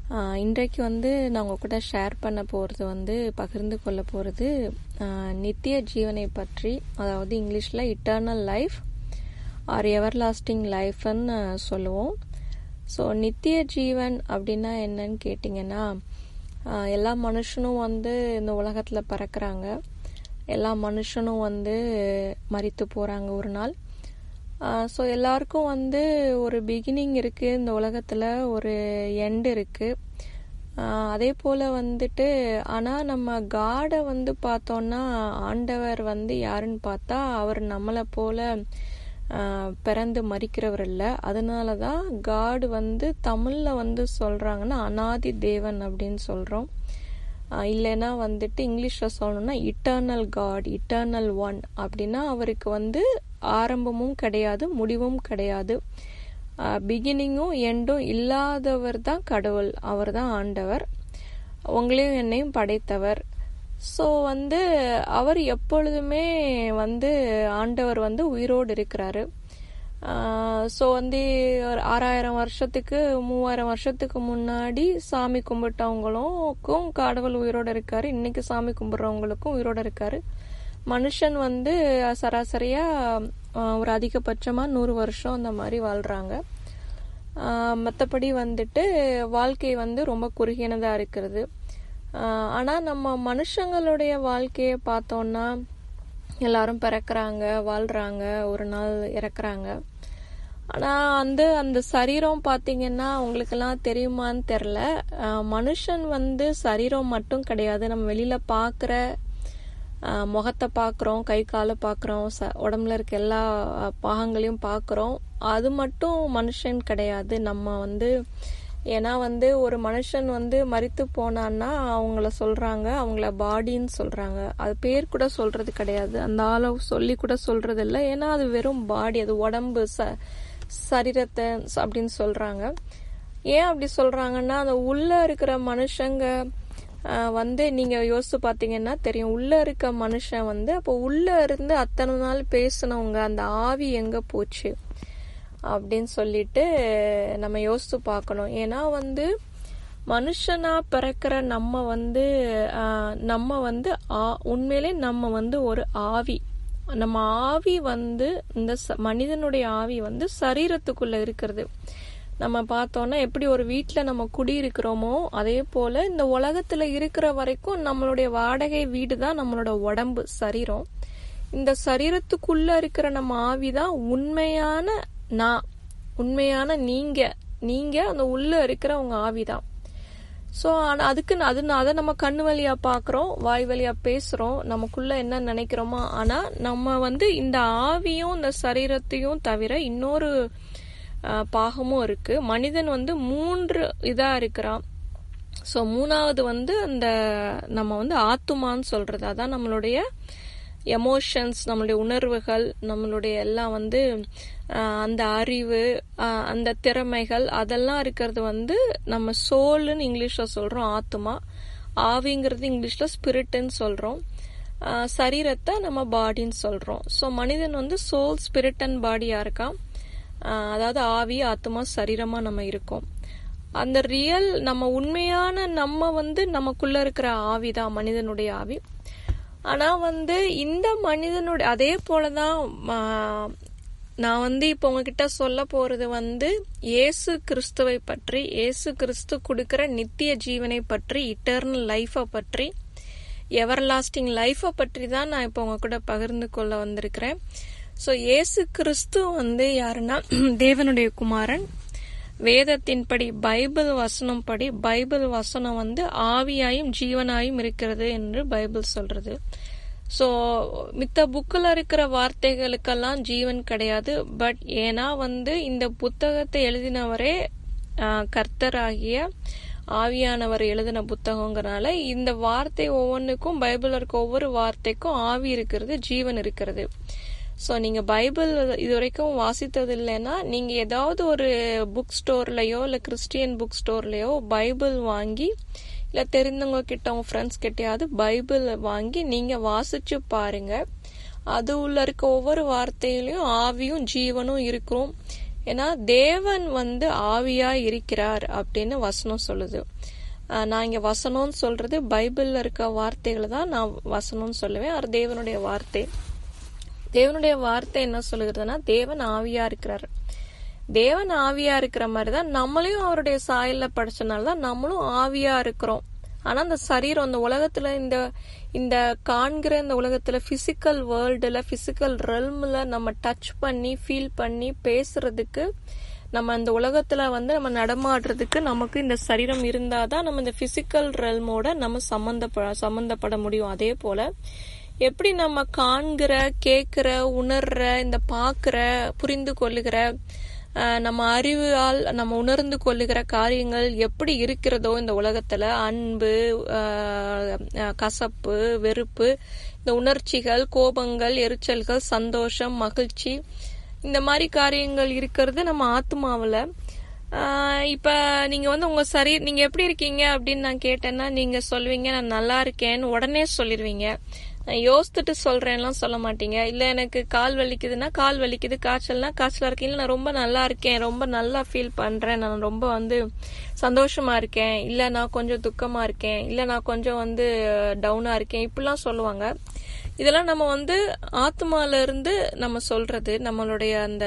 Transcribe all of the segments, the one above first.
ஆஹ் இன்றைக்கு வந்து நான் உங்க கூட ஷேர் பண்ண போகிறது வந்து பகிர்ந்து கொள்ள போகிறது நித்திய ஜீவனை பற்றி அதாவது இங்கிலீஷில் eternal life or everlasting லைஃப்னு சொல்லுவோம் ஸோ நித்திய ஜீவன் அப்படின்னா என்னன்னு கேட்டிங்கன்னா ஆஹ் எல்லா மனுஷனும் வந்து இந்த உலகத்தில் பறக்கிறாங்க எல்லா மனுஷனும் வந்து மரித்து போகிறாங்க ஒரு நாள் ஸோ எல்லாருக்கும் வந்து ஒரு பிகினிங் இருக்குது இந்த உலகத்தில் ஒரு எண்ட் இருக்குது அதே போல் வந்துட்டு ஆனால் நம்ம காடை வந்து பார்த்தோன்னா ஆண்டவர் வந்து யாருன்னு பார்த்தா அவர் நம்மளை போல ஆஹ் பிறந்து மறிக்கிறவர் இல்லை அதனால தான் காடு வந்து தமிழில் வந்து சொல்கிறாங்கன்னா அனாதி தேவன் அப்படின்னு சொல்கிறோம் இல்லைன்னா வந்துட்டு இங்கிலீஷில் சொல்லணும்னா இட்டர்னல் காட் இட்டர்னல் ஒன் அப்படின்னா அவருக்கு வந்து ஆரம்பமும் கிடையாது முடிவும் கிடையாது பிகினிங்கும் எண்டும் இல்லாதவர் தான் கடவுள் அவர் தான் ஆண்டவர் உங்களையும் என்னையும் படைத்தவர் ஸோ வந்து அவர் எப்பொழுதுமே வந்து ஆண்டவர் வந்து உயிரோடு இருக்கிறாரு ஸோ வந்து ஒரு ஆறாயிரம் வருஷத்துக்கு மூவாயிரம் வருஷத்துக்கு முன்னாடி சாமி கும்பிட்டவங்களுக்கும் கடவுள் உயிரோடு இருக்காரு இன்னைக்கு சாமி கும்பிட்றவங்களுக்கும் உயிரோடு இருக்காரு மனுஷன் வந்து சராசரியா ஒரு அதிகபட்சமாக நூறு வருஷம் அந்த மாதிரி வாழ்றாங்க மற்றபடி வந்துட்டு வாழ்க்கை வந்து ரொம்ப குறுகியனதாக இருக்கிறது ஆனால் நம்ம மனுஷங்களுடைய வாழ்க்கையை பார்த்தோன்னா எல்லாரும் பிறக்கிறாங்க வாழ்றாங்க ஒரு நாள் இறக்குறாங்க ஆனால் வந்து அந்த சரீரம் பார்த்தீங்கன்னா உங்களுக்கெல்லாம் தெரியுமான்னு தெரில மனுஷன் வந்து சரீரம் மட்டும் கிடையாது நம்ம வெளியில் பார்க்குற முகத்தை பார்க்குறோம் கை காலை பார்க்குறோம் ச உடம்புல இருக்க எல்லா பாகங்களையும் பார்க்குறோம் அது மட்டும் மனுஷன் கிடையாது நம்ம வந்து ஏன்னா வந்து ஒரு மனுஷன் வந்து மறித்து போனான்னா அவங்கள சொல்றாங்க அவங்கள பாடின்னு சொல்றாங்க அது பேர் கூட சொல்றது கிடையாது அந்த ஆளை சொல்லி கூட சொல்றது இல்லை ஏன்னா அது வெறும் பாடி அது உடம்பு ச சரீரத்தை அப்படின்னு சொல்றாங்க ஏன் அப்படி சொல்றாங்கன்னா அந்த உள்ள இருக்கிற மனுஷங்க வந்து நீங்க யோசிச்சு பாத்தீங்கன்னா தெரியும் உள்ள இருக்க மனுஷன் வந்து அப்போ உள்ள இருந்து அத்தனை நாள் பேசினவங்க அந்த ஆவி எங்க போச்சு அப்படின்னு சொல்லிட்டு நம்ம யோசித்து பார்க்கணும் ஏன்னா வந்து மனுஷனா பிறக்கிற நம்ம வந்து நம்ம வந்து உண்மையிலே நம்ம வந்து ஒரு ஆவி நம்ம ஆவி வந்து இந்த மனிதனுடைய ஆவி வந்து சரீரத்துக்குள்ள இருக்கிறது நம்ம பார்த்தோம்னா எப்படி ஒரு வீட்டில் நம்ம குடியிருக்கிறோமோ அதே போல இந்த உலகத்துல இருக்கிற வரைக்கும் நம்மளுடைய வாடகை வீடு தான் நம்மளோட உடம்பு சரீரம் இந்த சரீரத்துக்குள்ள இருக்கிற நம்ம ஆவி தான் உண்மையான நான் உண்மையான நீங்க நீங்க அந்த உள்ள இருக்கிற உங்க ஆவிதான் ஸோ ஆனால் அதுக்கு அது அதை நம்ம கண்ணு வழியா பார்க்குறோம் வாய் வழியா பேசுறோம் நமக்குள்ள என்ன நினைக்கிறோமோ ஆனா நம்ம வந்து இந்த ஆவியும் இந்த சரீரத்தையும் தவிர இன்னொரு பாகமும் இருக்கு மனிதன் வந்து மூன்று இதா இருக்கிறான் ஸோ மூணாவது வந்து அந்த நம்ம வந்து ஆத்துமான்னு சொல்றது அதான் நம்மளுடைய எமோஷன்ஸ் நம்மளுடைய உணர்வுகள் நம்மளுடைய எல்லாம் வந்து அந்த அறிவு அந்த திறமைகள் அதெல்லாம் இருக்கிறது வந்து நம்ம சோல்னு இங்கிலீஷில் சொல்கிறோம் ஆத்மா ஆவிங்கிறது இங்கிலீஷில் ஸ்பிரிட்டுன்னு சொல்கிறோம் சரீரத்தை நம்ம பாடின்னு சொல்கிறோம் ஸோ மனிதன் வந்து சோல் ஸ்பிரிட் அண்ட் பாடியாக இருக்கான் அதாவது ஆவி ஆத்மா சரீரமாக நம்ம இருக்கோம் அந்த ரியல் நம்ம உண்மையான நம்ம வந்து நமக்குள்ள இருக்கிற ஆவி தான் மனிதனுடைய ஆவி ஆனா வந்து இந்த மனிதனுடைய அதே போலதான் நான் வந்து இப்போ உங்ககிட்ட சொல்ல போறது வந்து இயேசு கிறிஸ்துவை பற்றி இயேசு கிறிஸ்து கொடுக்கிற நித்திய ஜீவனை பற்றி இட்டர்னல் லைஃபை பற்றி எவர் லாஸ்டிங் லைஃபை பற்றி தான் நான் இப்போ உங்க கூட பகிர்ந்து கொள்ள வந்திருக்கிறேன் ஸோ இயேசு கிறிஸ்து வந்து யாருன்னா தேவனுடைய குமாரன் வேதத்தின்படி பைபிள் வசனம் படி பைபிள் வசனம் வந்து ஆவியாயும் ஜீவனாயும் இருக்கிறது என்று பைபிள் சொல்றது ஸோ மித்த புக்கில் இருக்கிற வார்த்தைகளுக்கெல்லாம் ஜீவன் கிடையாது பட் ஏன்னா வந்து இந்த புத்தகத்தை எழுதினவரே கர்த்தராகிய ஆவியானவர் எழுதின புத்தகங்கிறனால இந்த வார்த்தை ஒவ்வொன்றுக்கும் பைபிள் இருக்க ஒவ்வொரு வார்த்தைக்கும் ஆவி இருக்கிறது ஜீவன் இருக்கிறது ஸோ நீங்கள் பைபிள் இது வரைக்கும் வாசித்தது இல்லைன்னா நீங்கள் ஏதாவது ஒரு புக் ஸ்டோர்லையோ இல்லை கிறிஸ்டியன் புக் ஸ்டோர்லையோ பைபிள் வாங்கி இல்லை தெரிந்தவங்க கிட்ட உங்க ஃப்ரெண்ட்ஸ் கிட்டயாவது பைபிள் வாங்கி நீங்கள் வாசிச்சு பாருங்க அது உள்ள இருக்க ஒவ்வொரு வார்த்தையிலையும் ஆவியும் ஜீவனும் இருக்கும் ஏன்னா தேவன் வந்து ஆவியா இருக்கிறார் அப்படின்னு வசனம் சொல்லுது ஆஹ் நான் இங்க வசனம்னு சொல்றது பைபிள்ல இருக்க வார்த்தைகளை தான் நான் வசனம்னு சொல்லுவேன் அது தேவனுடைய வார்த்தை தேவனுடைய வார்த்தை என்ன சொல்லுகிறதுனா தேவன் ஆவியா இருக்கிறார் தேவன் ஆவியா இருக்கிற மாதிரி தான் நம்மளையும் அவருடைய சாயல்ல படைச்சனால தான் நம்மளும் ஆவியா இருக்கிறோம் ஆனா அந்த சரீரம் இந்த உலகத்துல இந்த இந்த காண்கிற இந்த உலகத்துல பிசிக்கல் வேர்ல்டுல பிசிக்கல் ரெல்ம்ல நம்ம டச் பண்ணி ஃபீல் பண்ணி பேசுறதுக்கு நம்ம இந்த உலகத்துல வந்து நம்ம நடமாடுறதுக்கு நமக்கு இந்த சரீரம் இருந்தாதான் நம்ம இந்த பிசிக்கல் ரெல்மோட நம்ம சம்பந்தப்பட சம்பந்தப்பட முடியும் அதே போல எப்படி நம்ம காண்கிற கேட்கிற உணர்ற இந்த பார்க்கிற புரிந்து கொள்ளுகிற ஆஹ் நம்ம அறிவால் நம்ம உணர்ந்து கொள்ளுகிற காரியங்கள் எப்படி இருக்கிறதோ இந்த உலகத்துல அன்பு ஆஹ் ஆஹ் கசப்பு வெறுப்பு இந்த உணர்ச்சிகள் கோபங்கள் எரிச்சல்கள் சந்தோஷம் மகிழ்ச்சி இந்த மாதிரி காரியங்கள் இருக்கிறது நம்ம ஆத்மாவுல ஆஹ் இப்ப நீங்க வந்து உங்க சரி நீங்க எப்படி இருக்கீங்க அப்படின்னு நான் கேட்டேன்னா நீங்க சொல்வீங்க நான் நல்லா இருக்கேன்னு உடனே சொல்லிடுவீங்க நான் யோசித்துட்டு சொல்றேன்லாம் சொல்ல மாட்டீங்க இல்ல எனக்கு கால் வலிக்குதுன்னா கால் வலிக்குது காய்ச்சல்னா காய்ச்சலா இருக்கேன் இல்ல நான் ரொம்ப நல்லா இருக்கேன் ரொம்ப நல்லா ஃபீல் பண்றேன் நான் ரொம்ப வந்து சந்தோஷமா இருக்கேன் இல்ல நான் கொஞ்சம் துக்கமா இருக்கேன் இல்ல நான் கொஞ்சம் வந்து டவுனா இருக்கேன் இப்படிலாம் சொல்லுவாங்க இதெல்லாம் நம்ம வந்து ஆத்மால இருந்து நம்ம சொல்றது நம்மளுடைய அந்த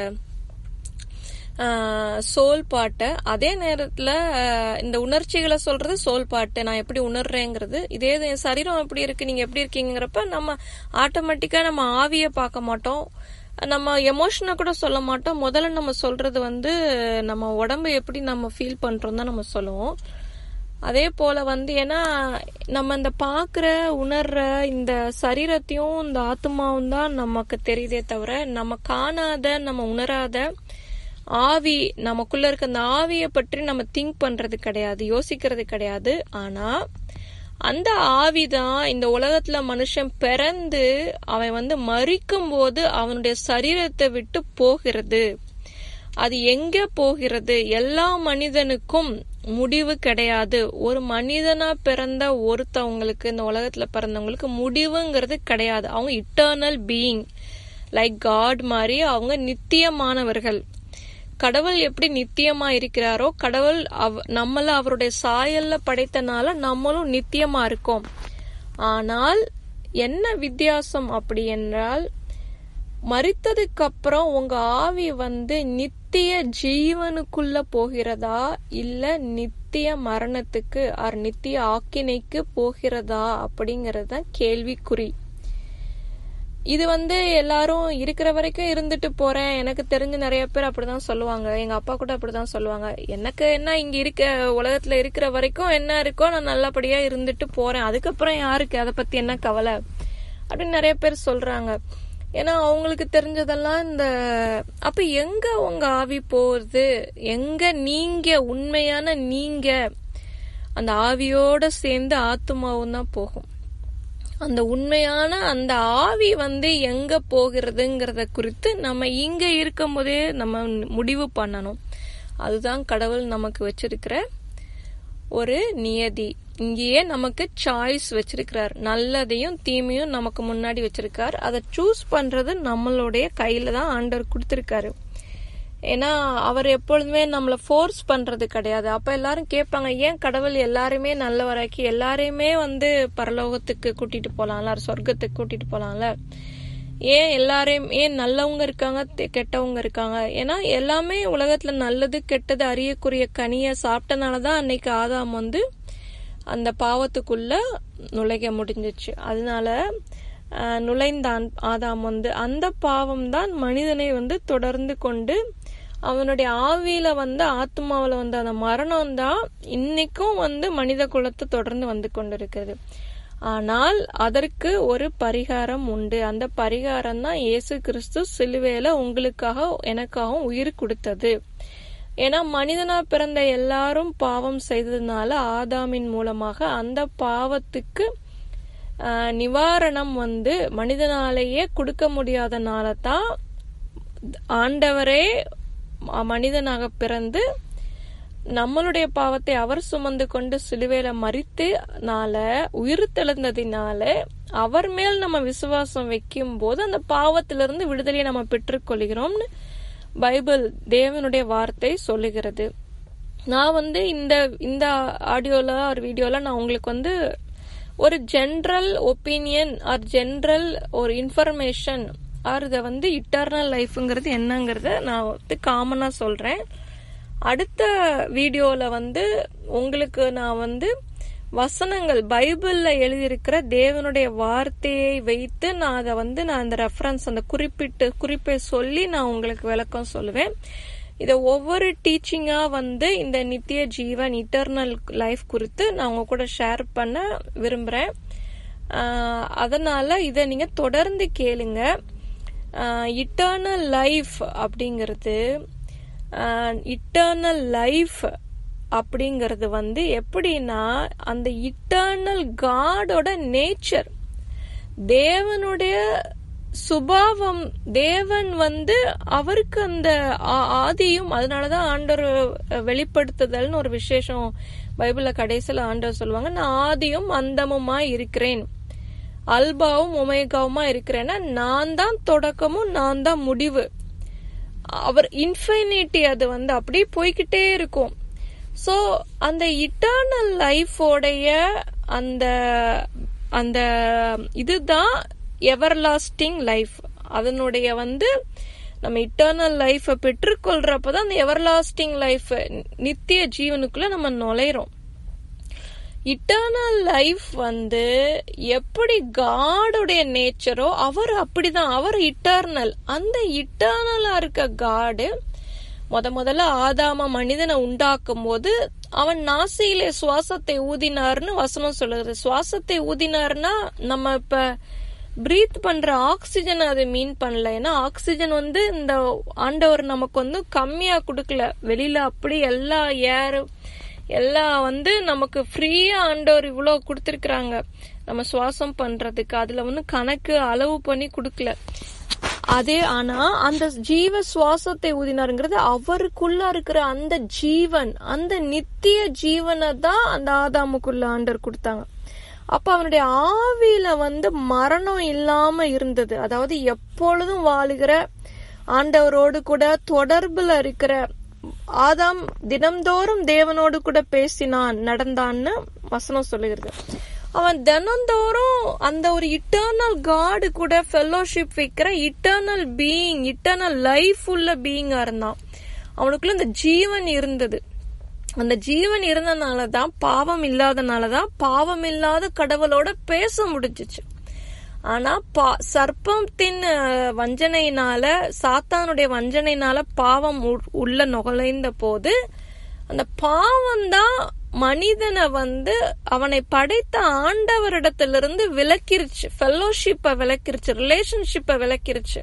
சோல் பாட்டை அதே நேரத்துல ஆஹ் இந்த உணர்ச்சிகளை சொல்றது சோல் பாட்டு நான் எப்படி உணர்றேங்கிறது இதே இது என் சரீரம் எப்படி இருக்கு நீங்க எப்படி இருக்கீங்கிறப்ப நம்ம ஆட்டோமேட்டிக்கா நம்ம ஆவிய பார்க்க மாட்டோம் நம்ம எமோஷனை கூட சொல்ல மாட்டோம் முதல்ல நம்ம சொல்றது வந்து நம்ம உடம்பு எப்படி நம்ம ஃபீல் பண்றோம் தான் நம்ம சொல்லுவோம் அதே போல வந்து ஏன்னா நம்ம இந்த பாக்குற உணர்ற இந்த சரீரத்தையும் இந்த ஆத்மாவும் தான் நமக்கு தெரியுதே தவிர நம்ம காணாத நம்ம உணராத ஆவி நமக்குள்ள இருக்க அந்த ஆவியை பற்றி நம்ம திங்க் பண்றது கிடையாது யோசிக்கிறது கிடையாது ஆனா அந்த ஆவிதான் இந்த உலகத்துல மனுஷன் பிறந்து அவன் வந்து மறிக்கும் போது அவனுடைய சரீரத்தை விட்டு போகிறது அது எங்க போகிறது எல்லா மனிதனுக்கும் முடிவு கிடையாது ஒரு மனிதனா பிறந்த ஒருத்தவங்களுக்கு இந்த உலகத்துல பிறந்தவங்களுக்கு முடிவுங்கிறது கிடையாது அவங்க இட்டர்னல் பீயிங் லைக் காட் மாதிரி அவங்க நித்தியமானவர்கள் கடவுள் எப்படி நித்தியமா இருக்கிறாரோ கடவுள் அவ நம்மள அவருடைய சாயல்ல படைத்தனால நம்மளும் நித்தியமா இருக்கோம் ஆனால் என்ன வித்தியாசம் அப்படி என்றால் மறித்ததுக்கு அப்புறம் உங்க ஆவி வந்து நித்திய ஜீவனுக்குள்ள போகிறதா இல்ல நித்திய மரணத்துக்கு ஆர் நித்திய ஆக்கினைக்கு போகிறதா அப்படிங்கறது தான் கேள்விக்குறி இது வந்து எல்லாரும் இருக்கிற வரைக்கும் இருந்துட்டு போறேன் எனக்கு தெரிஞ்ச நிறைய பேர் அப்படிதான் சொல்லுவாங்க எங்க அப்பா கூட அப்படிதான் சொல்லுவாங்க எனக்கு என்ன இங்க இருக்க உலகத்துல இருக்கிற வரைக்கும் என்ன இருக்கோ நான் நல்லபடியா இருந்துட்டு போறேன் அதுக்கப்புறம் யாருக்கு அதை பத்தி என்ன கவலை அப்படின்னு நிறைய பேர் சொல்றாங்க ஏன்னா அவங்களுக்கு தெரிஞ்சதெல்லாம் இந்த அப்ப எங்க உங்க ஆவி போகுது எங்க நீங்க உண்மையான நீங்க அந்த ஆவியோட சேர்ந்து ஆத்மாவும் தான் போகும் அந்த உண்மையான அந்த ஆவி வந்து எங்க போகிறதுங்கிறத குறித்து நம்ம இங்க இருக்கும் போதே நம்ம முடிவு பண்ணணும் அதுதான் கடவுள் நமக்கு வச்சிருக்கிற ஒரு நியதி இங்கேயே நமக்கு சாய்ஸ் வச்சிருக்கிறார் நல்லதையும் தீமையும் நமக்கு முன்னாடி வச்சிருக்கார் அதை சூஸ் பண்றது நம்மளுடைய கையில தான் ஆண்டவர் கொடுத்திருக்காரு ஏன்னா அவர் எப்பொழுதுமே நம்மள ஃபோர்ஸ் பண்றது கிடையாது அப்ப எல்லாரும் கேட்பாங்க ஏன் கடவுள் எல்லாருமே நல்லவராக்கி எல்லாரையுமே வந்து பரலோகத்துக்கு கூட்டிட்டு போலாம்ல சொர்க்கத்துக்கு கூட்டிட்டு போலாம்ல ஏன் எல்லாரையும் ஏன் நல்லவங்க இருக்காங்க கெட்டவங்க இருக்காங்க ஏன்னா எல்லாமே உலகத்துல நல்லது கெட்டது அறியக்கூடிய கனிய சாப்பிட்டனாலதான் அன்னைக்கு ஆதாம் வந்து அந்த பாவத்துக்குள்ள நுழைய முடிஞ்சிச்சு அதனால நுழைந்த ஆதாம் வந்து அந்த பாவம் தான் மனிதனை வந்து தொடர்ந்து கொண்டு அவனுடைய ஆவியில வந்து ஆத்மாவில வந்து அந்த மரணம் தான் இன்னைக்கும் வந்து மனித குலத்தை தொடர்ந்து வந்து கொண்டிருக்கிறது ஆனால் அதற்கு ஒரு பரிகாரம் உண்டு அந்த பரிகாரம் தான் இயேசு கிறிஸ்து சிலுவையில உங்களுக்காக எனக்காகவும் உயிர் கொடுத்தது ஏன்னா மனிதனா பிறந்த எல்லாரும் பாவம் செய்ததுனால ஆதாமின் மூலமாக அந்த பாவத்துக்கு நிவாரணம் வந்து மனிதனாலேயே கொடுக்க முடியாதனால தான் ஆண்டவரே மனிதனாக பிறந்து நம்மளுடைய பாவத்தை அவர் சுமந்து கொண்டு சிலுவையில மறித்துனால உயிர் தெழுந்ததினால அவர் மேல் நம்ம விசுவாசம் வைக்கும் போது அந்த பாவத்திலிருந்து விடுதலையை நம்ம பெற்றுக்கொள்கிறோம்னு பைபிள் தேவனுடைய வார்த்தை சொல்லுகிறது நான் வந்து இந்த இந்த ஆடியோல ஒரு வீடியோல நான் உங்களுக்கு வந்து ஒரு ஜென்ரல் ஒப்பீனியன் ஆர் ஜென்ரல் ஒரு இன்ஃபர்மேஷன் ஆர் இதை வந்து இட்டர்னல் லைஃப்ங்கிறது என்னங்கிறத நான் வந்து காமனாக சொல்கிறேன் அடுத்த வீடியோவில் வந்து உங்களுக்கு நான் வந்து வசனங்கள் பைபிளில் எழுதியிருக்கிற தேவனுடைய வார்த்தையை வைத்து நான் அதை வந்து நான் அந்த ரெஃபரன்ஸ் அந்த குறிப்பிட்டு குறிப்பை சொல்லி நான் உங்களுக்கு விளக்கம் சொல்லுவேன் இதை ஒவ்வொரு டீச்சிங்காக வந்து இந்த நித்திய ஜீவன் இட்டர்னல் லைஃப் குறித்து நான் உங்க கூட ஷேர் பண்ண விரும்புகிறேன் அதனால இதை நீங்கள் தொடர்ந்து கேளுங்க இட்டர்னல் லைஃப் அப்படிங்கிறது இட்டர்னல் லைஃப் அப்படிங்கிறது வந்து எப்படின்னா அந்த இட்டர்னல் காடோட நேச்சர் தேவனுடைய சுபாவம் தேவன் வந்து அவருக்கு அந்த ஆதியும் அதனாலதான் ஆண்டவர் வெளிப்படுத்துதல்னு ஒரு விசேஷம் பைபிள்ல கடைசியில் ஆண்டவர் சொல்லுவாங்க நான் ஆதியும் அந்தமுமா இருக்கிறேன் அல்பாவும் ஒமேகாவுமா இருக்கிறேன்னா நான் தான் தொடக்கமும் நான் தான் முடிவு அவர் இன்ஃபைனிட்டி அது வந்து அப்படியே போய்கிட்டே இருக்கும் ஸோ அந்த இட்டர்னல் லைஃபோடைய அந்த அந்த இதுதான் எவர் லாஸ்டிங் லைஃப் அதனுடைய வந்து நம்ம இட்டர்னல் லைஃபை பெற்றுக்கொள்றப்பதான் அந்த எவர் லாஸ்டிங் லைஃப் நித்திய ஜீவனுக்குள்ள நம்ம நுழையிறோம் இட்டர்னல் லைஃப் வந்து எப்படி காடுடைய நேச்சரோ அவர் அப்படிதான் அவர் இட்டர்னல் அந்த இட்டர்னலா இருக்க காடு முத முதல்ல ஆதாம மனிதனை உண்டாக்கும் போது அவன் நாசியிலே சுவாசத்தை ஊதினார்னு வசனம் சொல்லுது சுவாசத்தை ஊதினார்னா நம்ம இப்ப பிரீத் பண்ற ஆக்சிஜன் அது மீன் பண்ணல ஏன்னா ஆக்சிஜன் வந்து இந்த ஆண்டவர் நமக்கு வந்து கம்மியா கொடுக்கல வெளியில அப்படி எல்லா ஏர் எல்லாம் வந்து நமக்கு ஃப்ரீயா ஆண்டவர் இவ்வளோ கொடுத்துருக்குறாங்க நம்ம சுவாசம் பண்றதுக்கு அதுல வந்து கணக்கு அளவு பண்ணி கொடுக்கல அதே ஆனா அந்த ஜீவ சுவாசத்தை ஊதினாருங்கிறது அவருக்குள்ள இருக்கிற அந்த ஜீவன் அந்த நித்திய ஜீவனை தான் அந்த ஆதாமுக்குள்ள ஆண்டர் கொடுத்தாங்க அப்ப அவனுடைய ஆவியில வந்து மரணம் இல்லாம இருந்தது அதாவது எப்பொழுதும் வாழுகிற ஆண்டவரோடு கூட தொடர்புல இருக்கிற ஆதாம் தினம்தோறும் தேவனோடு கூட பேசினான் நடந்தான்னு வசனம் சொல்லுகிறது அவன் தினந்தோறும் அந்த ஒரு இட்டர்னல் காடு கூட ஃபெல்லோஷிப் வைக்கிற இட்டர்னல் பீயிங் இட்டர்னல் லைஃப் உள்ள பீயிங்கா இருந்தான் அவனுக்குள்ள இந்த ஜீவன் இருந்தது அந்த ஜீவன் இருந்தனால தான் பாவம் இல்லாதனால தான் பாவம் இல்லாத கடவுளோட பேச முடிஞ்சிச்சு ஆனா பா சர்ப்பத்தின் வஞ்சனையினால சாத்தானுடைய வஞ்சனையினால பாவம் உள்ள நுழைந்த போது அந்த பாவம் தான் மனிதனை வந்து அவனை படைத்த ஆண்டவரிடத்திலிருந்து விலக்கிருச்சு ஃபெல்லோஷிப்பை விளக்கிருச்சு ரிலேஷன்ஷிப்பை விளக்கிருச்சு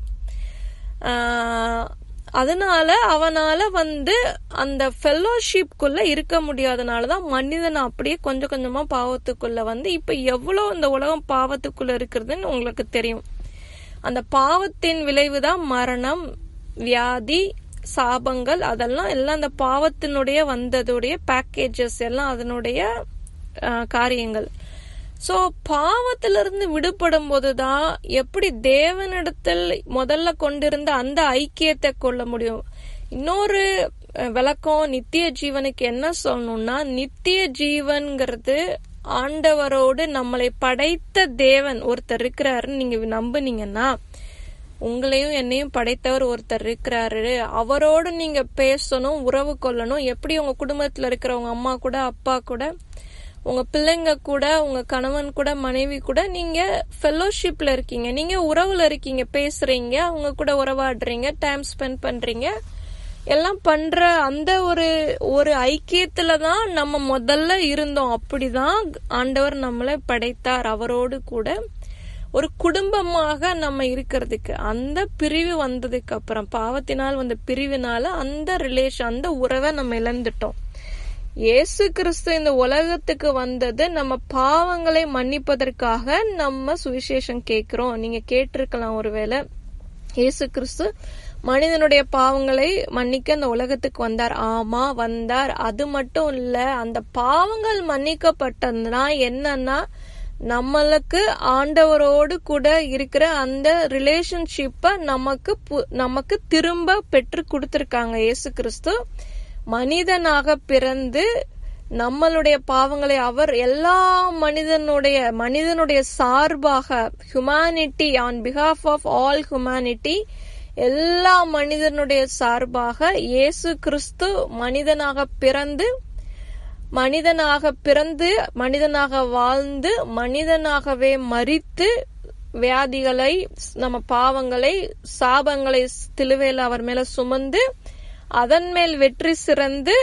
அதனால அவனால வந்து அந்த ஃபெல்லோஷிப்குள்ள இருக்க முடியாதனாலதான் மனிதன் அப்படியே கொஞ்சம் கொஞ்சமா பாவத்துக்குள்ள வந்து இப்ப எவ்வளவு இந்த உலகம் பாவத்துக்குள்ள இருக்கிறதுன்னு உங்களுக்கு தெரியும் அந்த பாவத்தின் விளைவுதான் மரணம் வியாதி சாபங்கள் அதெல்லாம் எல்லாம் அந்த பாவத்தினுடைய வந்ததுடைய பேக்கேஜஸ் எல்லாம் அதனுடைய காரியங்கள் சோ பாவத்திலிருந்து விடுபடும் போதுதான் எப்படி தேவனிடத்தில் முதல்ல கொண்டிருந்த அந்த ஐக்கியத்தை கொள்ள முடியும் இன்னொரு விளக்கம் நித்திய ஜீவனுக்கு என்ன சொல்லணும்னா நித்திய ஜீவன்கிறது ஆண்டவரோடு நம்மளை படைத்த தேவன் ஒருத்தர் இருக்கிறாருன்னு நீங்க நம்புனீங்கன்னா உங்களையும் என்னையும் படைத்தவர் ஒருத்தர் இருக்கிறாரு அவரோடு நீங்க பேசணும் உறவு கொள்ளணும் எப்படி உங்க குடும்பத்துல இருக்கிறவங்க அம்மா கூட அப்பா கூட உங்க பிள்ளைங்க கூட உங்க கணவன் கூட மனைவி கூட நீங்க ஃபெல்லோஷிப்ல இருக்கீங்க நீங்க உறவுல இருக்கீங்க பேசுறீங்க அவங்க கூட உறவாடுறீங்க டைம் ஸ்பெண்ட் பண்றீங்க எல்லாம் பண்ற அந்த ஒரு ஒரு ஐக்கியத்துல தான் நம்ம முதல்ல இருந்தோம் அப்படிதான் ஆண்டவர் நம்மளை படைத்தார் அவரோடு கூட ஒரு குடும்பமாக நம்ம இருக்கிறதுக்கு அந்த பிரிவு வந்ததுக்கு அப்புறம் பாவத்தினால் வந்த பிரிவினால அந்த ரிலேஷன் அந்த உறவை நம்ம இழந்துட்டோம் இயேசு கிறிஸ்து இந்த உலகத்துக்கு வந்தது நம்ம பாவங்களை மன்னிப்பதற்காக நம்ம சுவிசேஷம் கேட்கிறோம் நீங்க கேட்டிருக்கலாம் ஒருவேளை இயேசு கிறிஸ்து மனிதனுடைய பாவங்களை மன்னிக்க அந்த உலகத்துக்கு வந்தார் ஆமா வந்தார் அது மட்டும் இல்ல அந்த பாவங்கள் மன்னிக்கப்பட்டதுனா என்னன்னா நம்மளுக்கு ஆண்டவரோடு கூட இருக்கிற அந்த ரிலேஷன்ஷிப்ப நமக்கு பு- நமக்கு திரும்ப பெற்று கொடுத்திருக்காங்க இயேசு கிறிஸ்து மனிதனாக பிறந்து நம்மளுடைய பாவங்களை அவர் எல்லா மனிதனுடைய மனிதனுடைய சார்பாக humanity on behalf of all humanity எல்லா மனிதனுடைய சார்பாக இயேசு கிறிஸ்து மனிதனாக பிறந்து மனிதனாக பிறந்து மனிதனாக வாழ்ந்து மனிதனாகவே மரித்து வியாதிகளை நம்ம பாவங்களை சாபங்களை திலுவையில் அவர் மேல சுமந்து அதன் மேல் வெற்றி சிறந்து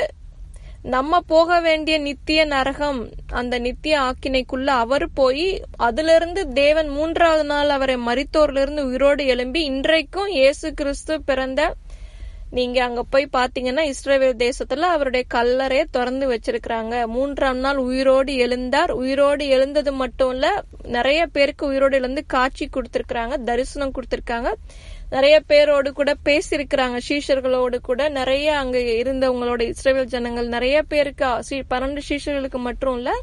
நம்ம போக வேண்டிய நித்திய நரகம் அந்த நித்திய ஆக்கினைக்குள்ள அவர் போய் அதிலிருந்து தேவன் மூன்றாவது நாள் அவரை மரித்தோரிலிருந்து உயிரோடு எழும்பி இன்றைக்கும் இயேசு கிறிஸ்து பிறந்த நீங்க அங்க போய் பாத்தீங்கன்னா இஸ்ரேல் தேசத்துல அவருடைய கல்லறையை திறந்து வச்சிருக்கிறாங்க மூன்றாம் நாள் உயிரோடு எழுந்தார் உயிரோடு எழுந்தது மட்டும் இல்ல நிறைய பேருக்கு உயிரோடு எழுந்து காட்சி கொடுத்திருக்கிறாங்க தரிசனம் கொடுத்திருக்காங்க நிறைய பேரோடு கூட பேசியிருக்கிறாங்க சீஷர்களோடு கூட நிறைய அங்க இருந்தவங்களோட இஸ்ரேல் ஜனங்கள் நிறைய பேருக்கு சீ- பன்னெண்டு சீஷர்களுக்கு மட்டும் இல்ல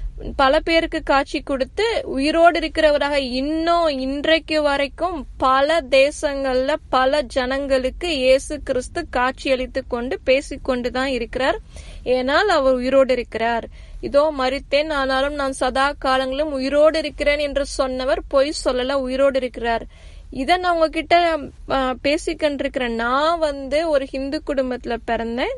பல பேருக்கு காட்சி கொடுத்து உயிரோடு இருக்கிறவராக இன்னும் இன்றைக்கு வரைக்கும் பல தேசங்கள்ல பல ஜனங்களுக்கு இயேசு கிறிஸ்து காட்சி அளித்து கொண்டு பேசிக்கொண்டு தான் இருக்கிறார் ஏனால் அவர் உயிரோடு இருக்கிறார் இதோ மரித்தேன் ஆனாலும் நான் சதா காலங்களும் உயிரோடு இருக்கிறேன் என்று சொன்னவர் பொய் சொல்லல உயிரோடு இருக்கிறார் இத நான் உங்ககிட்ட பேசிக்கொண்டிருக்கிறேன் நான் வந்து ஒரு ஹிந்து குடும்பத்துல பிறந்தேன்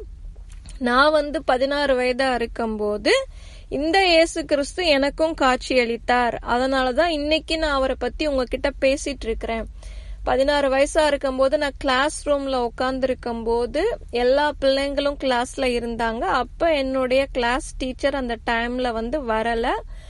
நான் வந்து பதினாறு வயதா இருக்கும்போது இந்த இயேசு கிறிஸ்து எனக்கும் காட்சி அளித்தார் அதனாலதான் இன்னைக்கு நான் அவரை பத்தி உங்ககிட்ட பேசிட்டு இருக்கிறேன் பதினாறு வயசா இருக்கும்போது நான் கிளாஸ் ரூம்ல உட்கார்ந்து இருக்கும்போது எல்லா பிள்ளைங்களும் கிளாஸ்ல இருந்தாங்க அப்ப என்னுடைய கிளாஸ் டீச்சர் அந்த டைம்ல வந்து வரல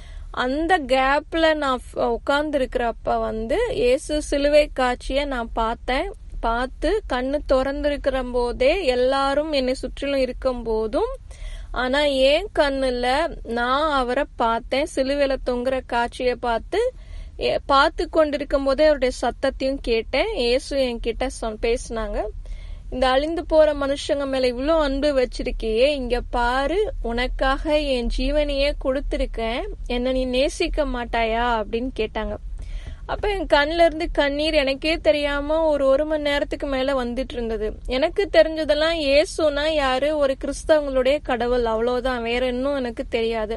அந்த கேப்ல நான் உட்கார்ந்து இருக்கிறப்ப வந்து இயேசு சிலுவை காட்சிய நான் பார்த்தேன் பார்த்து கண்ணு திறந்திருக்கிற போதே எல்லாரும் என்னை சுற்றிலும் இருக்கும் போதும் ஆனா ஏன் கண்ணுல நான் அவரை பார்த்தேன் சிலுவையில தொங்குற காட்சியை பார்த்து ஏ- பார்த்து கொண்டிருக்கும் போதே அவருடைய சத்தத்தையும் கேட்டேன் இயேசு என்கிட்ட சொன் பேசினாங்க இந்த அழிந்து போற மனுஷங்க மேல இவ்ளோ அன்பு வச்சிருக்கியே இங்க பாரு உனக்காக என் ஜீவனையே கொடுத்திருக்கேன் என்ன நீ நேசிக்க மாட்டாயா அப்படின்னு கேட்டாங்க அப்ப என் கண்ணுல இருந்து கண்ணீர் எனக்கே தெரியாம ஒரு ஒரு மணி நேரத்துக்கு மேல வந்துட்டு இருந்தது எனக்கு தெரிஞ்சதெல்லாம் இயேசுனா யாரு ஒரு கிறிஸ்தவங்களுடைய கடவுள் அவ்வளவுதான் வேற இன்னும் எனக்கு தெரியாது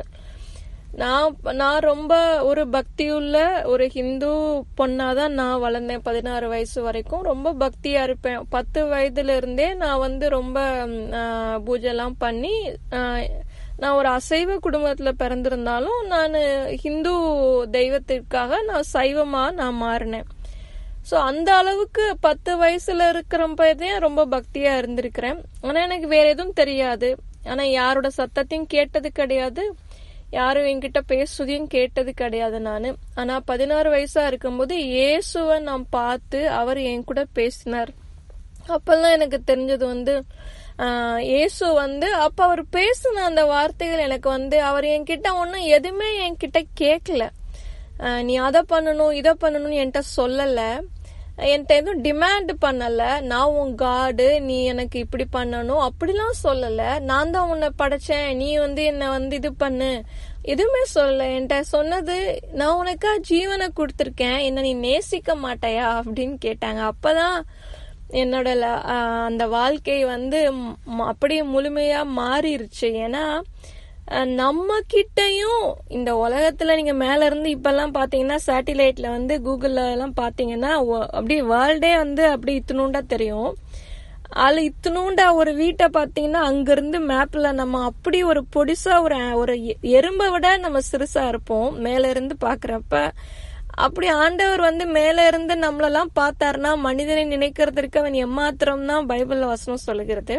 நான் நான் ரொம்ப ஒரு பக்தியுள்ள ஒரு ஹிந்து பொண்ணாதான் நான் வளர்ந்தேன் பதினாறு வயசு வரைக்கும் ரொம்ப பக்தியா இருப்பேன் பத்து வயதுல இருந்தே நான் வந்து ரொம்ப ம், ஆ, பூஜைலாம் பண்ணி ஆ, நான் ஒரு அசைவ குடும்பத்துல பிறந்திருந்தாலும் நான் ஹிந்து தெய்வத்திற்காக நான் சைவமா நான் மாறினேன் சோ அந்த அளவுக்கு பத்து வயசுல இருக்கிறப்பதான் ரொம்ப பக்தியா இருந்திருக்கிறேன் ஆனா எனக்கு வேற எதுவும் தெரியாது ஆனா யாரோட சத்தத்தையும் கேட்டது கிடையாது யாரும் என்கிட்ட பேசுறதையும் கேட்டது கிடையாது நானு ஆனா பதினாறு வயசா இருக்கும்போது இயேசுவை நான் பார்த்து அவர் என் கூட பேசினார் அப்பெல்லாம் எனக்கு தெரிஞ்சது வந்து ஆஹ், இயேசு வந்து அப்ப அவர் பேசின அந்த வார்த்தைகள் எனக்கு வந்து அவர் என்கிட்ட ஒன்னும் எதுவுமே என்கிட்ட கேட்கல ஆஹ், நீ அதை பண்ணணும் இதை பண்ணணும்னு என்கிட்ட சொல்லல என்கிட்ட எதுவும் டிமாண்ட் பண்ணல நான் உன் காடு நீ எனக்கு இப்படி பண்ணணும் அப்படிலாம் சொல்லல நான் தான் உன்னை படைச்சேன் நீ வந்து என்ன வந்து இது பண்ணு எதுவுமே சொல்லல என்கிட்ட சொன்னது நான் உனக்கா ஜீவனை கொடுத்துருக்கேன் என்ன நீ நேசிக்க மாட்டாயா அப்படின்னு கேட்டாங்க அப்பதான் என்னோட ல- ஆஹ் அந்த வாழ்க்கை வந்து ம், அப்படியே முழுமையா மாறிடுச்சு ஏன்னா அஹ், நம்ம கிட்டயும் இந்த உலகத்துல நீங்க மேல இருந்து இப்பெல்லாம் பாத்தீங்கன்னா சேட்டிலைட்ல வந்து கூகுள்ல எல்லாம் பாத்தீங்கன்னா ஒ- அப்படியே வேர்ல்டே வந்து அப்படி இத்தினூண்டா தெரியும் அதுல இத்தினூண்டா ஒரு வீட்டை பாத்தீங்கன்னா அங்கிருந்து மேப்ல நம்ம அப்படி ஒரு பொடிசா ஒரு ஒரு எ- எறும்பை விட நம்ம சிறுசா இருப்போம் மேல இருந்து பாக்குறப்ப அப்படி ஆண்டவர் வந்து மேல இருந்து நம்மளெல்லாம் பார்த்தாருன்னா மனிதனை நினைக்கிறதுக்கு அவன் எம்மாத்திரம் தான் பைபிள்ல வசனம் சொல்லுகிறது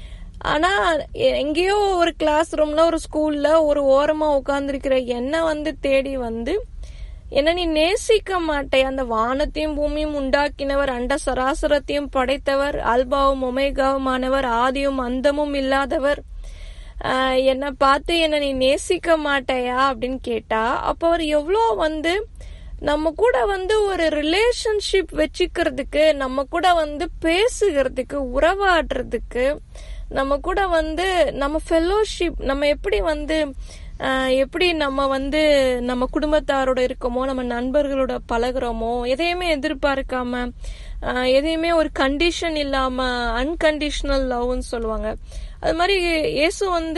ஆனா எ- எங்கேயோ ஒரு கிளாஸ் ரூம்ல ஒரு ஸ்கூல்ல ஒரு ஓரமா உட்கார்ந்திருக்கிற என்ன வந்து தேடி வந்து என்ன நீ நேசிக்க மாட்டே அந்த வானத்தையும் பூமியும் உண்டாக்கினவர் அண்ட சராசரத்தையும் படைத்தவர் அல்பாவும் ஒமேகாவுமானவர் ஆதியும் அந்தமும் இல்லாதவர் ஆஹ் என்னை பார்த்து என்ன நீ நேசிக்க மாட்டாயா அப்படின்னு கேட்டா அப்ப அவர் எவ்வளோ வந்து நம்ம கூட வந்து ஒரு ரிலேஷன்ஷிப் வச்சுக்கிறதுக்கு நம்ம கூட வந்து பேசுகிறதுக்கு உறவாடுறதுக்கு நம்ம கூட வந்து நம்ம ஃபெல்லோஷிப் நம்ம எப்படி வந்து ஆஹ் எப்படி நம்ம வந்து நம்ம குடும்பத்தாரோட இருக்கோமோ நம்ம நண்பர்களோட பழகுறோமோ எதையுமே எதிர்பார்க்காம ஆஹ் எதையுமே ஒரு கண்டிஷன் இல்லாம அன்கண்டிஷனல் லவ்னு சொல்லுவாங்க அது மாதிரி இயேசு வந்து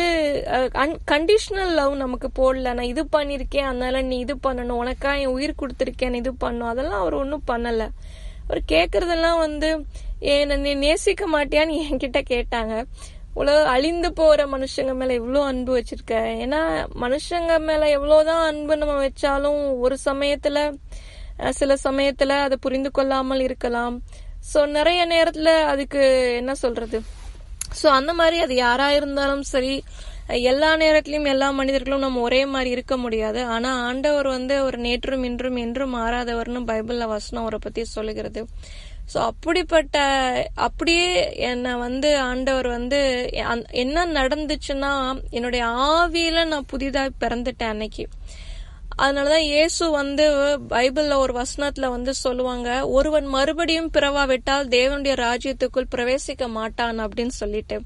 கண்டிஷனல் லவ் நமக்கு போடல நான் இது பண்ணிருக்கேன் அதனால நீ இது பண்ணணும் உனக்கா என் உயிர் கொடுத்துருக்கேன் நீ இது பண்ணும் அதெல்லாம் அவர் ஒன்றும் பண்ணல அவர் கேக்குறதெல்லாம் வந்து ஏன் நீ நேசிக்க மாட்டியான்னு என்கிட்ட கேட்டாங்க உலக அழிந்து போற மனுஷங்க மேல எவ்வளவு அன்பு வச்சிருக்க ஏன்னா மனுஷங்க மேல எவ்வளவுதான் அன்பு நம்ம வச்சாலும் ஒரு சமயத்துல அஹ், சில சமயத்துல அதை புரிந்து கொள்ளாமல் இருக்கலாம் சோ நிறைய நேரத்துல அதுக்கு என்ன சொல்றது சோ அந்த மாதிரி அது யாரா இருந்தாலும் சரி எல்லா நேரத்திலயும் எல்லா மனிதர்களும் நம்ம ஒரே மாதிரி இருக்க முடியாது ஆனா ஆண்டவர் வந்து ஒரு நேற்றும் இன்றும் என்றும் மாறாதவர்னு பைபிள்ல வசனம் அவரை பத்தி சொல்லுகிறது சோ அப்படிப்பட்ட அப்படியே என்னை வந்து ஆண்டவர் வந்து அந்த- என்ன நடந்துச்சுன்னா என்னுடைய ஆவியில நான் புதிதாய் பிறந்துட்டேன் அன்னைக்கு அதனாலதான் இயேசு வந்து பைபிள்ல ஒரு வசனத்துல வந்து சொல்லுவாங்க ஒருவன் மறுபடியும் பிறவாவிட்டால் தேவனுடைய ராஜ்யத்துக்குள் பிரவேசிக்க மாட்டான் அப்படின்னு சொல்லிட்டு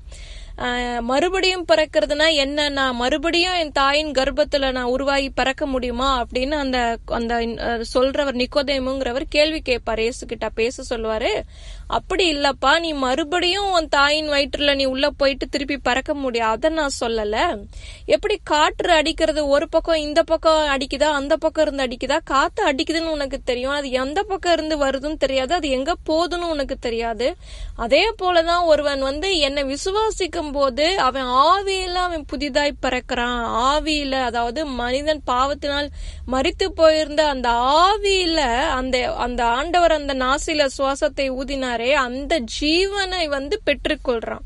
ஆஹ் மறுபடியும் பிறக்கிறதுனா என்ன நான் மறுபடியும் என் தாயின் கர்ப்பத்துல நான் உருவாகி பிறக்க முடியுமா அப்படின்னு அந்த அந்த அஹ், சொல்றவர் நிக்கோதேமுங்கிறவர் கேள்வி கேட்பாரு இயேசு கிட்ட பேச சொல்லுவாரு அப்படி இல்லப்பா நீ மறுபடியும் உன் தாயின் வயிற்றுல நீ உள்ள போயிட்டு திருப்பி பறக்க முடியாது அதை நான் சொல்லல எப்படி காற்று அடிக்கிறது ஒரு பக்கம் இந்த பக்கம் அடிக்குதா அந்த பக்கம் இருந்து அடிக்குதா காத்து அடிக்குதுன்னு உனக்கு தெரியும் அது எந்த பக்கம் இருந்து வருதுன்னு தெரியாது அது எங்க போகுதுன்னு உனக்கு தெரியாது அதே போலதான் ஒருவன் வந்து என்னை விசுவாசிக்கும் போது அவன் ஆவியில அவன் புதிதாய் பிறக்கிறான் ஆவியில அதாவது மனிதன் பாவத்தினால் மரித்து போயிருந்த அந்த ஆவியில அந்த அந்த ஆண்டவர் அந்த நாசில சுவாசத்தை ஊதினாரே அந்த ஜீவனை வந்து பெற்றுக்கொள்றான்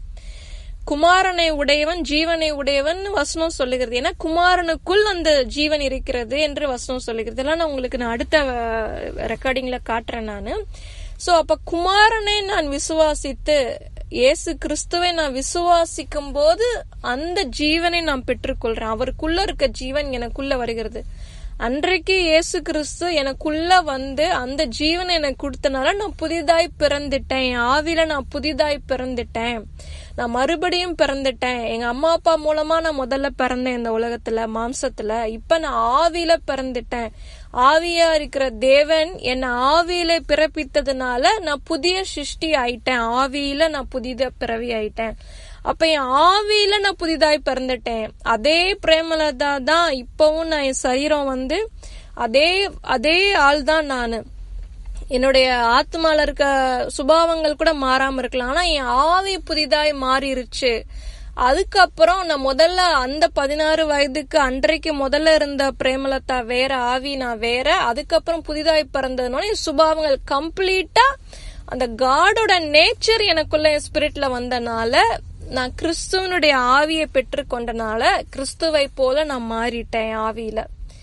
குமாரனை உடையவன் ஜீவனை உடையவன் வசனம் சொல்லுகிறது ஏன்னா குமாரனுக்குள் அந்த ஜீவன் இருக்கிறது என்று வசனம் சொல்லுகிறது இதெல்லாம் நான் உங்களுக்கு நான் அடுத்த ரெக்கார்டிங்ல காட்டுறேன் நானு சோ அப்ப குமாரனை நான் விசுவாசித்து இயேசு கிறிஸ்துவை நான் விசுவாசிக்கும் போது அந்த ஜீவனை நான் பெற்றுக்கொள்றேன் அவருக்குள்ள இருக்க ஜீவன் எனக்குள்ள வருகிறது அன்றைக்கு இயேசு கிறிஸ்து எனக்குள்ள வந்து அந்த ஜீவனை எனக்கு கொடுத்தனால நான் புதிதாய் பிறந்துட்டேன் என் ஆவில நான் புதிதாய் பிறந்துட்டேன் நான் மறுபடியும் பிறந்துட்டேன் எங்க அம்மா அப்பா மூலமா நான் முதல்ல பிறந்தேன் இந்த உலகத்துல மாம்சத்துல இப்ப நான் ஆவியில பிறந்துட்டேன் ஆவியா இருக்கிற தேவன் என்னை ஆவியில பிறப்பித்ததுனால நான் புதிய சிருஷ்டி ஆயிட்டேன் ஆவியில நான் புதித பிறவி ஆயிட்டேன் அப்ப என் ஆவியில நான் புதிதாய் பிறந்துட்டேன் அதே பிரேமலதா தான் இப்பவும் நான் என் சரீரம் வந்து அதே அதே ஆள் தான் நானு என்னுடைய ஆத்மால இருக்க சுபாவங்கள் கூட மாறாம இருக்கலாம் ஆனா என் ஆவி புதிதாய் மாறிருச்சு அதுக்கப்புறம் நான் முதல்ல அந்த பதினாறு வயதுக்கு அன்றைக்கு முதல்ல இருந்த பிரேமலதா வேற ஆவி நான் வேற அதுக்கப்புறம் புதிதாய் பிறந்ததுனால என் சுபாவங்கள் கம்ப்ளீட்டா அந்த காடோட நேச்சர் எனக்குள்ள என் ஸ்பிரிட்ல வந்தனால நான் கிறிஸ்துவனுடைய ஆவியை பெற்றுக்கொண்டனால கிறிஸ்துவை போல நான் மாறிட்டேன் என் ஆவியில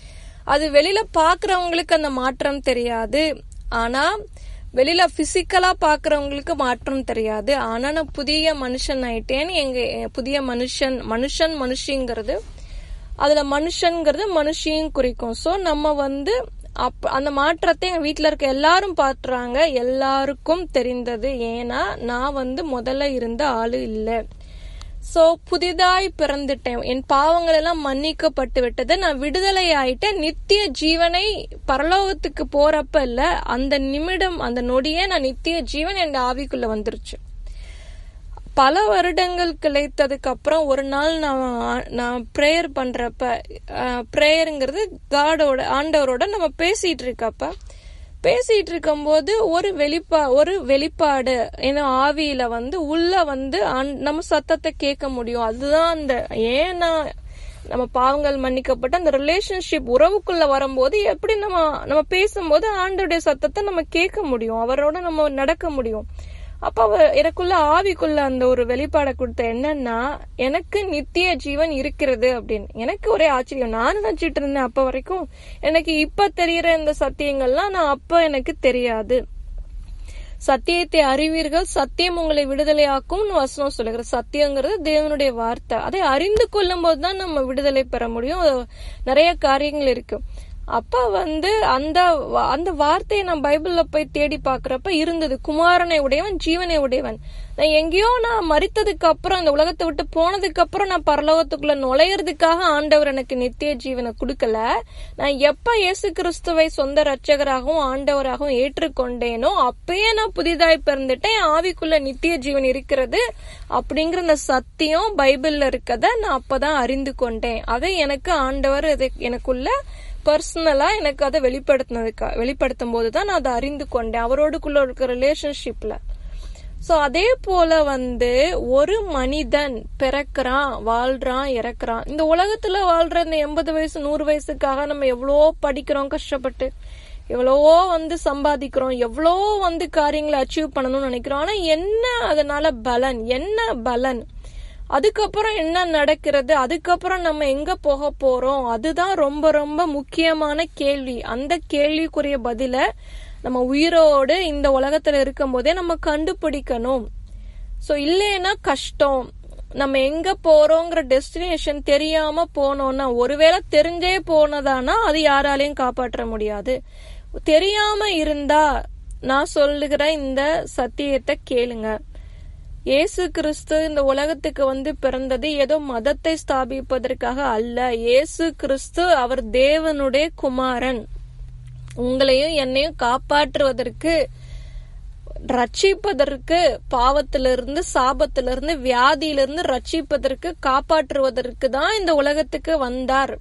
அது வெளியில பாக்குறவங்களுக்கு அந்த மாற்றம் தெரியாது ஆனா வெளியில பிசிக்கலா பாக்குறவங்களுக்கு மாற்றம் தெரியாது ஆனா நான் புதிய மனுஷன் ஆயிட்டேன்னு எங்க புதிய மனுஷன் மனுஷன் மனுஷிங்கிறது அதுல மனுஷன்ங்கிறது மனுஷியும் குறிக்கும் சோ நம்ம வந்து அப் அந்த மாற்றத்தை எங்க வீட்ல இருக்க எல்லாரும் பாத்துறாங்க எல்லாருக்கும் தெரிந்தது ஏன்னா நான் வந்து முதல்ல இருந்த ஆளு இல்ல சோ புதிதாய் பிறந்துட்டேன் என் பாவங்கள் எல்லாம் மன்னிக்கப்பட்டு விட்டது நான் விடுதலை ஆயிட்டேன் நித்திய ஜீவனை பரலோகத்துக்கு போறப்ப இல்ல அந்த நிமிடம் அந்த நொடியே நான் நித்திய ஜீவன் என் ஆவிக்குள்ள வந்துருச்சு பல வருடங்கள் கிடைத்ததுக்கு அப்புறம் ஒரு நாள் நான் நான் ப்ரேயர் பண்றப்ப ப்ரேயருங்கிறது காடோட ஆண்டவரோட நம்ம பேசிட்டு இருக்கப்ப பேசிட்டு இருக்கும்போது ஒரு வெளிப்பா ஒரு வெளிப்பாடு ஏன்னா ஆவியில வந்து உள்ள வந்து ஆண்- நம்ம சத்தத்தை கேட்க முடியும் அதுதான் அந்த ஏன்னா நம்ம பாவங்கள் மன்னிக்கப்பட்ட அந்த ரிலேஷன்ஷிப் உறவுக்குள்ள வரும்போது எப்படி நம்ம நம்ம பேசும்போது ஆண்டோடைய சத்தத்தை நம்ம கேட்க முடியும் அவரோட நம்ம நடக்க முடியும் அப்ப அவ எனக்குள்ள ஆவிக்குள்ள அந்த ஒரு வெளிப்பாடை கொடுத்த என்னன்னா எனக்கு நித்திய ஜீவன் இருக்கிறது அப்படின்னு எனக்கு ஒரே ஆச்சரியம் நான் நினைச்சிட்டு இருந்தேன் அப்ப வரைக்கும் எனக்கு இப்ப தெரியற இந்த சத்தியங்கள்லாம் நான் அப்ப எனக்கு தெரியாது சத்தியத்தை அறிவீர்கள் சத்தியம் உங்களை விடுதலையாக்கும்னு வசனம் சொல்லுகிற சத்தியங்கிறது தேவனுடைய வார்த்தை அதை அறிந்து கொள்ளும் போதுதான் நம்ம விடுதலை பெற முடியும் அது நிறைய காரியங்கள் இருக்கு அப்ப வந்து அந்த வா- அந்த வார்த்தையை நான் பைபிள்ல போய் தேடி பாக்குறப்ப இருந்தது குமாரனை உடையவன் ஜீவனை உடையவன் நான் எங்கேயோ நான் மரித்ததுக்கு அப்புறம் இந்த உலகத்தை விட்டு போனதுக்கு அப்புறம் நான் பரலோகத்துக்குள்ள நுழையறதுக்காக ஆண்டவர் எனக்கு நித்திய ஜீவனை கொடுக்கல நான் எப்ப இயேசு கிறிஸ்துவை சொந்த ரட்சகராகவும் ஆண்டவராகவும் ஏற்றுக்கொண்டேனோ அப்பயே நான் புதிதாய் பிறந்துட்டேன் என் ஆவிக்குள்ள நித்திய ஜீவன் இருக்கிறது அப்படிங்கிற இந்த சத்தியம் பைபிள்ல இருக்கத நான் அப்பதான் அறிந்து கொண்டேன் அதை எனக்கு ஆண்டவர் இதை எனக்குள்ள பர்சனலா எனக்கு அதை வெளிப்படுத்தினதுக்கா வெளிப்படுத்தும் போதுதான் நான் அதை அறிந்து கொண்டேன் அவரோடுக்குள்ள இருக்க ரிலேஷன்ஷிப்ல சோ அதே போல வந்து ஒரு மனிதன் பிறக்கிறான் வாழ்றான் இறக்குறான் இந்த உலகத்துல வாழ்ற இந்த எண்பது வயசு நூறு வயசுக்காக நம்ம எவ்வளவோ படிக்கிறோம் கஷ்டப்பட்டு எவ்வளவோ வந்து சம்பாதிக்கிறோம் எவ்வளவோ வந்து காரியங்களை அச்சீவ் பண்ணணும்னு நினைக்கிறோம் ஆனா என்ன அதனால பலன் என்ன பலன் அதுக்கப்புறம் என்ன நடக்கிறது அதுக்கப்புறம் நம்ம எங்க போக போறோம் அதுதான் ரொம்ப ரொம்ப முக்கியமான கேள்வி அந்த கேள்விக்குரிய பதில நம்ம உயிரோடு இந்த உலகத்துல இருக்கும் போதே நம்ம கண்டுபிடிக்கணும் சோ இல்லைன்னா கஷ்டம் நம்ம எங்க போறோங்கிற டெஸ்டினேஷன் தெரியாம போனோம்னா ஒருவேளை தெரிஞ்சே போனதானா அது யாராலையும் காப்பாற்ற முடியாது தெரியாம இருந்தா நான் சொல்லுகிற இந்த சத்தியத்தை கேளுங்க இயேசு கிறிஸ்து இந்த உலகத்துக்கு வந்து பிறந்தது ஏதோ மதத்தை ஸ்தாபிப்பதற்காக அல்ல இயேசு கிறிஸ்து அவர் தேவனுடைய குமாரன் உங்களையும் என்னையும் காப்பாற்றுவதற்கு ரட்சிப்பதற்கு பாவத்திலிருந்து சாபத்திலிருந்து வியாதியிலிருந்து ரட்சிப்பதற்கு காப்பாற்றுவதற்கு தான் இந்த உலகத்துக்கு வந்தார்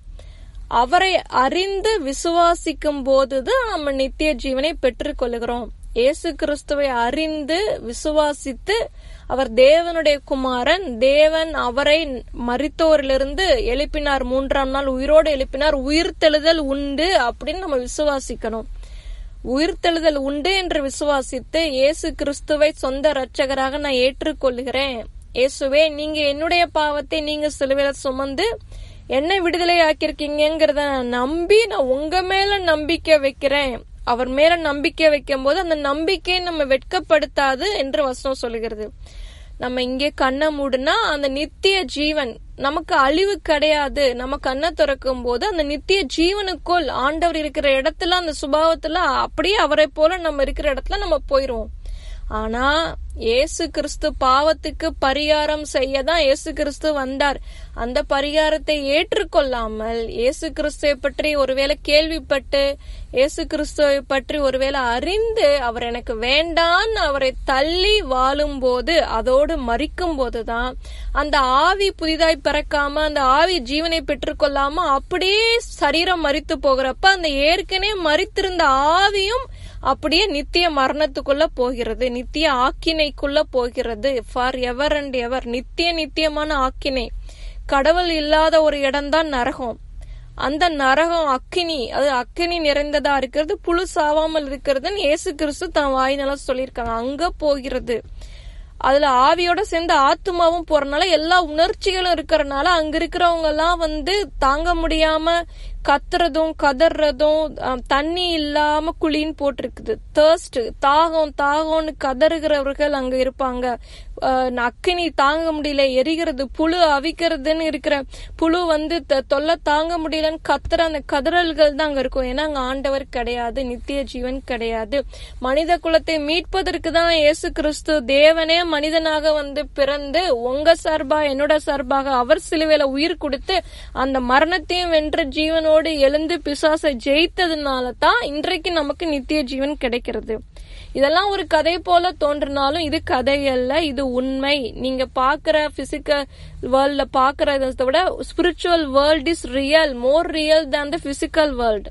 அவரை அறிந்து விசுவாசிக்கும் போதுதான் நம்ம நித்திய ஜீவனை பெற்றுக்கொள்கிறோம் இயேசு கிறிஸ்துவை அறிந்து விசுவாசித்து அவர் தேவனுடைய குமாரன் தேவன் அவரை மரித்தோரிலிருந்து எழுப்பினார் மூன்றாம் நாள் உயிரோடு எழுப்பினார் உயிர்த்தெழுதல் உண்டு அப்படின்னு நம்ம விசுவாசிக்கணும் உயிர்த்தெழுதல் உண்டு என்று விசுவாசித்து இயேசு கிறிஸ்துவை சொந்த இரட்சகராக நான் ஏற்றுக்கொள்கிறேன் இயேசுவே நீங்க என்னுடைய பாவத்தை நீங்க சிலுவையில சுமந்து என்ன விடுதலை ஆக்கியிருக்கீங்கிறத நான் நம்பி நான் உங்க மேல நம்பிக்கை வைக்கிறேன் அவர் மேல நம்பிக்கை வைக்கும் போது அந்த நம்பிக்கை நம்ம வெட்கப்படுத்தாது என்று வசனம் சொல்லுகிறது நம்ம இங்கே கண்ணை மூடுனா அந்த நித்திய ஜீவன் நமக்கு அழிவு கிடையாது நம்ம கண்ணை திறக்கும் போது அந்த நித்திய ஜீவனுக்குள் ஆண்டவர் இருக்கிற இடத்துல அந்த சுபாவத்துல அப்படியே அவரை போல நம்ம இருக்கிற இடத்துல நம்ம போயிருவோம் ஆனா இயேசு கிறிஸ்து பாவத்துக்கு பரிகாரம் செய்ய தான் இயேசு கிறிஸ்து வந்தார் அந்த பரிகாரத்தை ஏற்றுக்கொள்ளாமல் இயேசு கிறிஸ்துவை பற்றி ஒருவேளை கேள்விப்பட்டு இயேசு கிறிஸ்துவை பற்றி ஒருவேளை அறிந்து அவர் எனக்கு வேண்டான்னு அவரை தள்ளி வாழும் போது அதோடு மறிக்கும் போதுதான் அந்த ஆவி புதிதாய் பிறக்காம அந்த ஆவி ஜீவனை பெற்றுக்கொள்ளாம அப்படியே சரீரம் மறித்து போகிறப்ப அந்த ஏற்கனவே மறித்திருந்த ஆவியும் அப்படியே நித்திய மரணத்துக்குள்ள போகிறது நித்திய ஆக்கினைக்குள்ள போகிறது ஃபார் எவர் அண்ட் எவர் நித்திய நித்தியமான ஆக்கினை கடவுள் இல்லாத ஒரு இடம்தான் நரகம் அந்த நரகம் அக்கினி அது அக்கினி நிறைந்ததா இருக்கிறது புழு சாவாமல் இருக்கிறதுன்னு இயேசு கிறிஸ்து தான் வாயினால சொல்லியிருக்காங்க அங்க போகிறது அதுல ஆவியோட சேர்ந்து ஆத்மாவும் போறனால எல்லா உணர்ச்சிகளும் இருக்கிறனால அங்க இருக்கிறவங்க எல்லாம் வந்து தாங்க முடியாம கத்துறதும் கதறதும் அஹ், தண்ணி இல்லாம குழின்னு போட்டிருக்குது தேர்ஸ்ட் தாகம் தாகம்னு கதறுகிறவர்கள் அங்க இருப்பாங்க அஹ், அக்கினி தாங்க முடியல எரிகிறது புழு அவிக்கிறதுன்னு இருக்கிற புழு வந்து த- தொல்லை தாங்க முடியலன்னு கத்துற அந்த கதறல்கள் தான் அங்க இருக்கும் ஏன்னா அங்க ஆண்டவர் கிடையாது நித்திய ஜீவன் கிடையாது மனித குலத்தை மீட்பதற்கு தான் இயேசு கிறிஸ்து தேவனே மனிதனாக வந்து பிறந்து உங்க சார்பா என்னோட சார்பாக அவர் சிலுவையில உயிர் கொடுத்து அந்த மரணத்தையும் வென்ற ஜீவனோடு எழுந்து பிசாசை ஜெயித்ததுனால தான் இன்றைக்கு நமக்கு நித்திய ஜீவன் கிடைக்கிறது இதெல்லாம் ஒரு கதை போல தோன்றினாலும் இது கதை அல்ல இது உண்மை நீங்க பாக்குற பிசிக்கல் வேர்ல்ட்ல பாக்குறத விட spiritual world is real more real than the physical world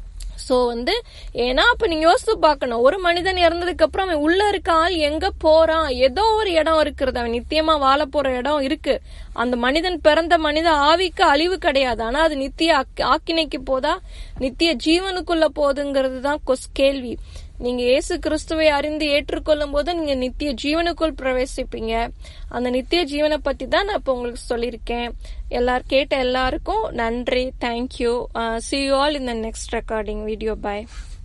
so வந்து ஏன்னா அப்ப நீங்க யோசித்து பார்க்கணும் ஒரு மனிதன் இறந்ததுக்கு அப்புறம் அவன் உள்ள இருக்க ஆள் எங்க போறான் ஏதோ ஒரு இடம் இருக்கிறது அவன் நித்தியமா வாழ போற இடம் இருக்கு அந்த மனிதன் பிறந்த மனித ஆவிக்கு அழிவு கிடையாது ஆனா அது நித்திய ஆக்- ஆக்கினைக்கு போதா நித்திய ஜீவனுக்குள்ள போகுதுங்கிறது தான் கொஸ் கேள்வி நீங்க இயேசு கிறிஸ்துவை அறிந்து ஏற்றுக்கொள்ளும் போது நீங்க நித்திய ஜீவனுக்குள் பிரவேசிப்பீங்க அந்த நித்திய ஜீவனை பத்தி தான் நான் இப்போ உங்களுக்கு சொல்லியிருக்கேன் எல்லார் கேட்ட எல்லாருக்கும் நன்றி thank you see you all in the next recording video by